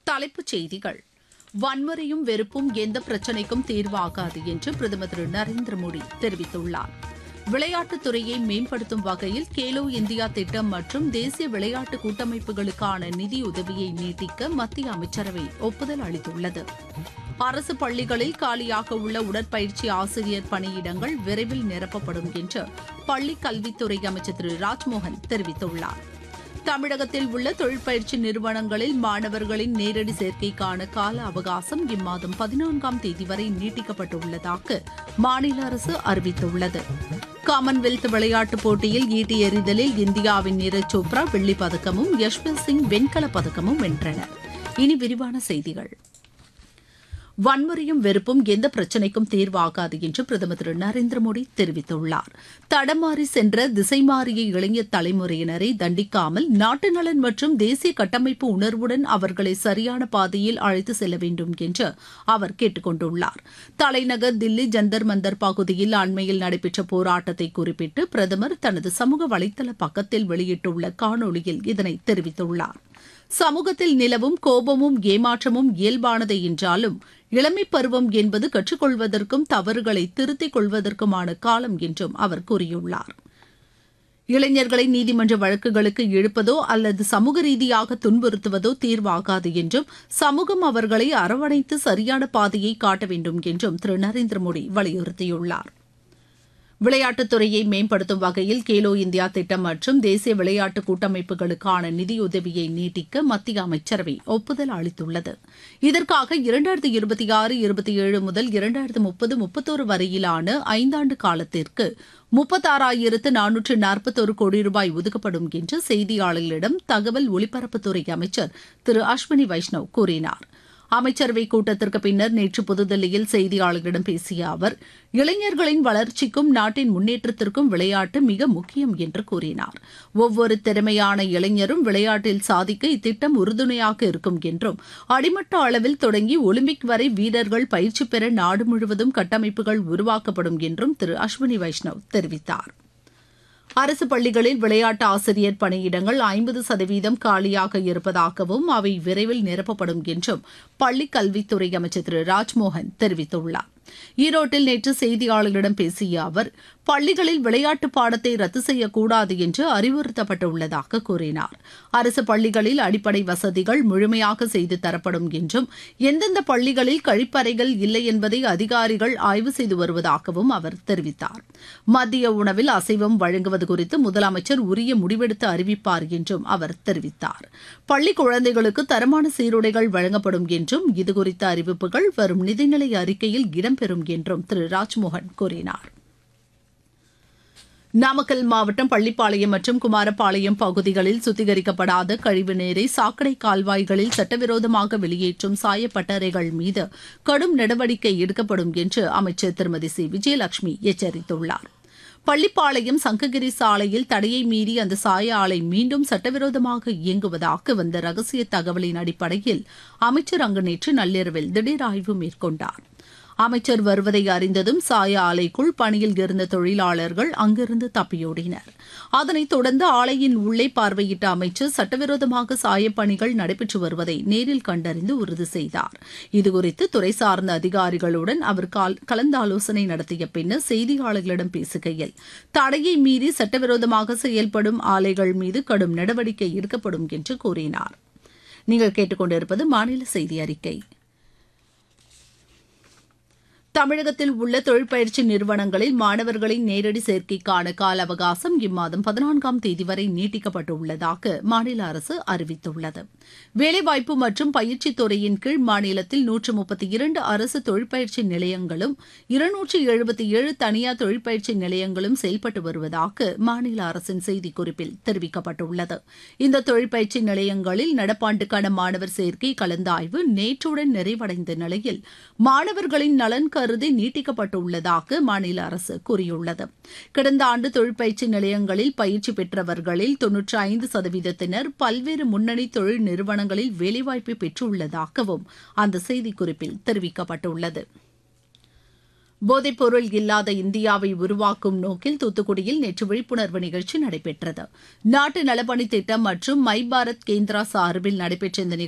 தலைப்புச் செய்திகள் வன்முறையும் வெறுப்பும் எந்த பிரச்சினைக்கும் தீர்வாகாது என்று பிரதமர் திரு நரேந்திர மோடி தெரிவித்துள்ளார் விளையாட்டுத் துறையை மேம்படுத்தும் வகையில் கேலோ இந்தியா திட்டம் மற்றும் தேசிய விளையாட்டு கூட்டமைப்புகளுக்கான நிதியுதவியை நீட்டிக்க மத்திய அமைச்சரவை ஒப்புதல் அளித்துள்ளது அரசு பள்ளிகளில் காலியாக உள்ள உடற்பயிற்சி ஆசிரியர் பணியிடங்கள் விரைவில் நிரப்பப்படும் என்று பள்ளிக் கல்வித்துறை அமைச்சர் திரு ராஜ்மோகன் தெரிவித்துள்ளார் தமிழகத்தில் உள்ள தொழிற்பயிற்சி நிறுவனங்களில் மாணவர்களின் நேரடி சேர்க்கைக்கான கால அவகாசம் இம்மாதம் பதினான்காம் தேதி வரை நீட்டிக்கப்பட்டுள்ளதாக மாநில அரசு அறிவித்துள்ளது காமன்வெல்த் விளையாட்டுப் போட்டியில் ஈட்டி எறிதலில் இந்தியாவின் நீரஜ் சோப்ரா வெள்ளிப் பதக்கமும் யஷ்வந்த் சிங் வெண்கலப் பதக்கமும் வென்றனர் இனி விரிவான செய்திகள் வன்முறையும் வெறுப்பும் எந்த பிரச்சினைக்கும் தீர்வாகாது என்று பிரதமர் திரு நரேந்திர மோடி தெரிவித்துள்ளார் தடமாறி சென்ற திசை மாறிய இளைஞர் தலைமுறையினரை தண்டிக்காமல் நாட்டு நலன் மற்றும் தேசிய கட்டமைப்பு உணர்வுடன் அவர்களை சரியான பாதையில் அழைத்து செல்ல வேண்டும் என்று அவர் கேட்டுக் கொண்டுள்ளார் தலைநகர் தில்லி ஜந்தர் மந்தர் பகுதியில் அண்மையில் நடைபெற்ற போராட்டத்தை குறிப்பிட்டு பிரதமர் தனது சமூக வலைதள பக்கத்தில் வெளியிட்டுள்ள காணொலியில் இதனை தெரிவித்துள்ளார் சமூகத்தில் நிலவும் கோபமும் ஏமாற்றமும் இயல்பானதே என்றாலும் இளமை பருவம் என்பது கற்றுக்கொள்வதற்கும் தவறுகளை திருத்திக் கொள்வதற்குமான காலம் என்றும் அவர் கூறியுள்ளார் இளைஞர்களை நீதிமன்ற வழக்குகளுக்கு இழுப்பதோ அல்லது சமூக ரீதியாக துன்புறுத்துவதோ தீர்வாகாது என்றும் சமூகம் அவர்களை அரவணைத்து சரியான பாதையை காட்ட வேண்டும் என்றும் திரு நரேந்திர மோடி வலியுறுத்தியுள்ளார் விளையாட்டுத் துறையை மேம்படுத்தும் வகையில் கேலோ இந்தியா திட்டம் மற்றும் தேசிய விளையாட்டு கூட்டமைப்புகளுக்கான நிதியுதவியை நீட்டிக்க மத்திய அமைச்சரவை ஒப்புதல் அளித்துள்ளது இதற்காக இரண்டாயிரத்தி இருபத்தி ஆறு இருபத்தி ஏழு முதல் இரண்டாயிரத்து முப்பது முப்பத்தோரு வரையிலான ஐந்தாண்டு காலத்திற்கு முப்பத்தாறாயிரத்து நானூற்று நாற்பத்தோரு கோடி ரூபாய் ஒதுக்கப்படும் என்று செய்தியாளர்களிடம் தகவல் ஒலிபரப்புத்துறை அமைச்சர் திரு அஸ்வினி வைஷ்ணவ் கூறினார் அமைச்சரவை கூட்டத்திற்கு பின்னர் நேற்று புதுதில்லியில் செய்தியாளர்களிடம் பேசிய அவர் இளைஞர்களின் வளர்ச்சிக்கும் நாட்டின் முன்னேற்றத்திற்கும் விளையாட்டு மிக முக்கியம் என்று கூறினார் ஒவ்வொரு திறமையான இளைஞரும் விளையாட்டில் சாதிக்க இத்திட்டம் உறுதுணையாக இருக்கும் என்றும் அடிமட்ட அளவில் தொடங்கி ஒலிம்பிக் வரை வீரர்கள் பயிற்சி பெற நாடு முழுவதும் கட்டமைப்புகள் உருவாக்கப்படும் என்றும் திரு அஸ்வினி வைஷ்ணவ் தெரிவித்தார் அரசு பள்ளிகளில் விளையாட்டு ஆசிரியர் பணியிடங்கள் ஐம்பது சதவீதம் காலியாக இருப்பதாகவும் அவை விரைவில் நிரப்பப்படும் என்றும் பள்ளிக் கல்வித்துறை அமைச்சர் திரு ராஜ்மோகன் தெரிவித்துள்ளார் ஈரோட்டில் நேற்று செய்தியாளர்களிடம் பேசிய அவர் பள்ளிகளில் விளையாட்டு பாடத்தை ரத்து செய்யக்கூடாது என்று அறிவுறுத்தப்பட்டுள்ளதாக கூறினார் அரசு பள்ளிகளில் அடிப்படை வசதிகள் முழுமையாக செய்து தரப்படும் என்றும் எந்தெந்த பள்ளிகளில் கழிப்பறைகள் இல்லை என்பதை அதிகாரிகள் ஆய்வு செய்து வருவதாகவும் அவர் தெரிவித்தார் மத்திய உணவில் அசைவம் வழங்குவது குறித்து முதலமைச்சர் உரிய முடிவெடுத்து அறிவிப்பார் என்றும் அவர் தெரிவித்தார் பள்ளி குழந்தைகளுக்கு தரமான சீருடைகள் வழங்கப்படும் என்றும் இதுகுறித்த அறிவிப்புகள் வரும் நிதிநிலை அறிக்கையில் இடம்பெறும் என்றும் திரு ராஜ்மோகன் கூறினார் நாமக்கல் மாவட்டம் பள்ளிப்பாளையம் மற்றும் குமாரப்பாளையம் பகுதிகளில் சுத்திகரிக்கப்படாத கழிவுநீரை சாக்கடை கால்வாய்களில் சட்டவிரோதமாக வெளியேற்றும் சாயப்பட்டறைகள் மீது கடும் நடவடிக்கை எடுக்கப்படும் என்று அமைச்சர் திருமதி சி விஜயலட்சுமி எச்சரித்துள்ளார் பள்ளிப்பாளையம் சங்ககிரி சாலையில் தடையை மீறி அந்த சாய ஆலை மீண்டும் சட்டவிரோதமாக இயங்குவதாக வந்த ரகசிய தகவலின் அடிப்படையில் அமைச்சர் அங்கு நேற்று நள்ளிரவில் திடீர் ஆய்வு மேற்கொண்டார் அமைச்சர் வருவதை அறிந்ததும் சாய ஆலைக்குள் பணியில் இருந்த தொழிலாளர்கள் அங்கிருந்து தப்பியோடினர் அதனைத் தொடர்ந்து ஆலையின் உள்ளே பார்வையிட்ட அமைச்சர் சட்டவிரோதமாக சாயப் பணிகள் நடைபெற்று வருவதை நேரில் கண்டறிந்து உறுதி செய்தார் இதுகுறித்து துறை சார்ந்த அதிகாரிகளுடன் அவர் கலந்தாலோசனை நடத்திய பின்னர் செய்தியாளர்களிடம் பேசுகையில் தடையை மீறி சட்டவிரோதமாக செயல்படும் ஆலைகள் மீது கடும் நடவடிக்கை எடுக்கப்படும் என்று கூறினார் நீங்கள் கேட்டுக்கொண்டிருப்பது மாநில செய்தி அறிக்கை தமிழகத்தில் உள்ள தொழிற்பயிற்சி நிறுவனங்களில் மாணவர்களின் நேரடி சேர்க்கைக்கான கால அவகாசம் இம்மாதம் பதினான்காம் தேதி வரை நீட்டிக்கப்பட்டுள்ளதாக மாநில அரசு அறிவித்துள்ளது வேலைவாய்ப்பு மற்றும் பயிற்சித் துறையின் கீழ் மாநிலத்தில் நூற்று முப்பத்தி இரண்டு அரசு தொழிற்பயிற்சி நிலையங்களும் இருநூற்று எழுபத்தி ஏழு தனியார் தொழிற்பயிற்சி நிலையங்களும் செயல்பட்டு வருவதாக மாநில அரசின் செய்திக்குறிப்பில் தெரிவிக்கப்பட்டுள்ளது இந்த தொழிற்பயிற்சி நிலையங்களில் நடப்பாண்டுக்கான மாணவர் சேர்க்கை கலந்தாய்வு நேற்றுடன் நிறைவடைந்த நிலையில் மாணவர்களின் நலன் கருதி நீட்டிக்கப்பட்டுள்ளதாக மாநில அரசு கூறியுள்ளது கடந்த ஆண்டு தொழிற்பயிற்சி நிலையங்களில் பயிற்சி பெற்றவர்களில் தொன்னூற்றி ஐந்து சதவீதத்தினர் பல்வேறு முன்னணி தொழில் நிறுவனங்களில் வேலைவாய்ப்பு பெற்றுள்ளதாகவும் அந்த செய்திக்குறிப்பில் தெரிவிக்கப்பட்டுள்ளது போதைப்பொருள் இல்லாத இந்தியாவை உருவாக்கும் நோக்கில் தூத்துக்குடியில் நேற்று விழிப்புணர்வு நிகழ்ச்சி நடைபெற்றது நாட்டு நலப்பணி திட்டம் மற்றும் மை பாரத் கேந்திரா சார்பில் நடைபெற்ற இந்த